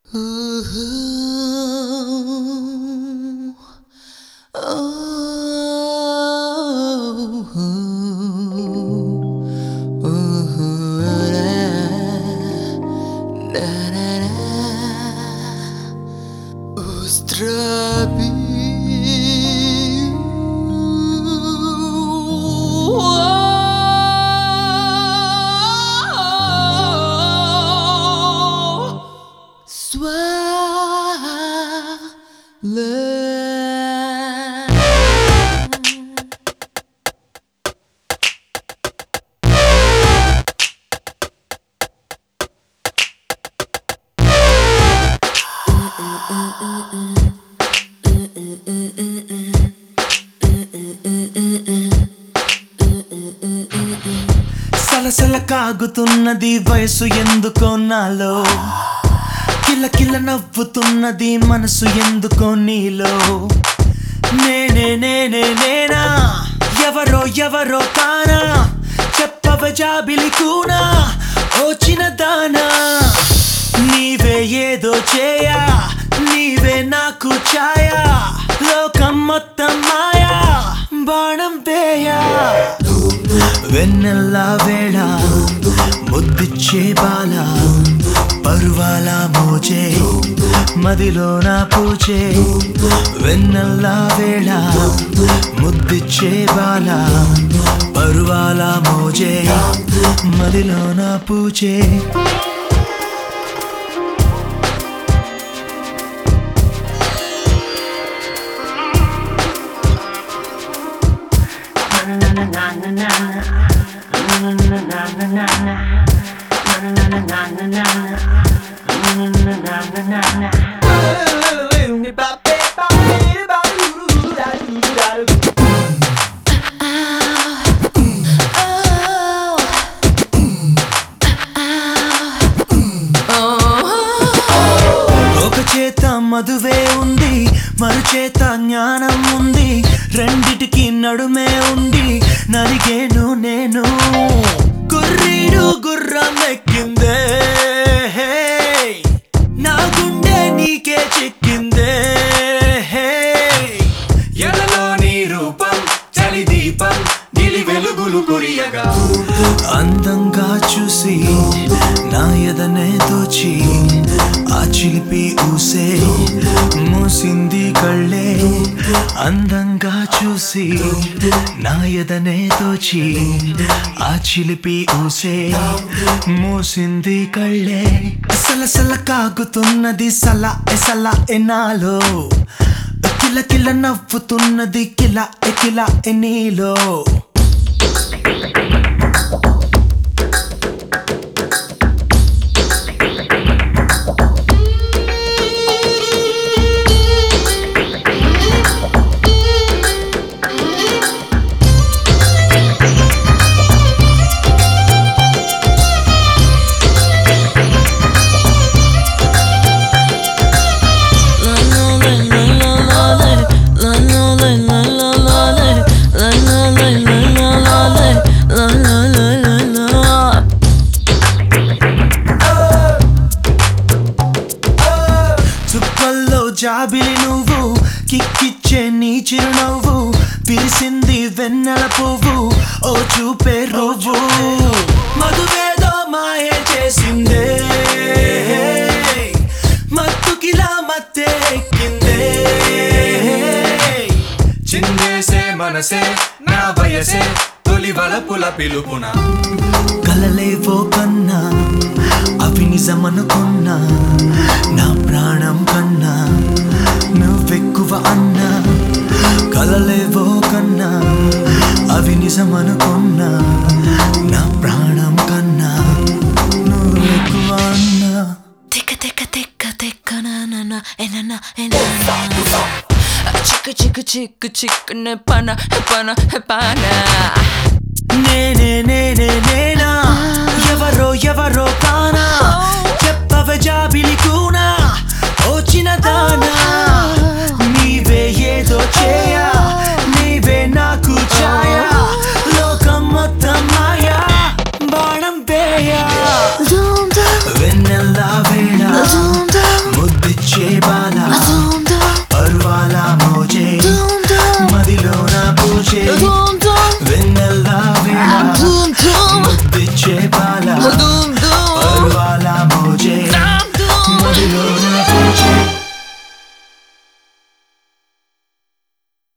సలసల కాగుతున్నది వయసు ఎందుకో నాలో కిల కిల నవ్వుతున్నది మనసు ఎందుకో నీలో నేనే నేనే నేనా ఎవరో ఎవరో కానా చెప్పవ జాబిలి కూనా ఓ చిన్నదానా నీవే ఏదో చేయా నీవే నాకు ఛాయా లోకం మొత్తం మాయా బాణం వేయా వెన్నెల్లా వేళ ముద్దిచ్చే బాల పరువాల మోచే మదిలో నా పూచే వెన్నెల్లా వేళ ముద్దిచ్చే బాల పరువాల మోజే మదిలో నా పూచే ఒక చేత మధువే ఉంది మరు చేత జ్ఞానం ఉంది రెండిటికి నడుమే ఉంది నలిగేను నేను గుర్రీడు గుర్రం ఎక్కిందే నా గుండె నీకే చిక్కిందే ఎలలో నీ రూపం చలి దీపం నిలి వెలుగులు కురియగా అందంగా చూసి నా ఎదనే దోచి ఆ చిలిపి ఊసే మూసింది కళ్ళే అందంగా చూసి నా ఎదనే దోచి ఆ చిలిపి ఊసే మూసింది కళ్ళే సలసల కాగుతున్నది సల ఎసల ఎనాలో కిల కిల నవ్వుతున్నది కిల ఎకిల ఎనీలో చుక్కల్లో జాబిలి నువ్వు కిక్కిచ్చే నీ చిరునవ్వు పిరిసింది వెన్నెల పువ్వు ఓ చూపే రోజు మధువేదో మాయ చేసిందే మత్తుకిలా మత్తే ఎక్కిందే చిందేసే మనసే నా వయసే తొలి వలపుల పిలుపున కలలేవో కన్నా అవి నిజమనుకున్నా నా ప్రాణం కన్నా నువ్వెక్కువ అన్నా కలలేవో కన్నా అవి నిజమనుకున్నా నా ప్రాణం కన్నా నువ్వెక్కువ అన్నా Ticka ticka ticka ticka na na na eh, na na eh, na na Chicka chicka chicka chicka ne pana eh, pana eh, pana నేనే నేనే నేనా ఎవరో ఎవరో కానా చెప్పవ జాబిలి కూనా ఓ చిన్నదానా నీవే ఏదో చేయా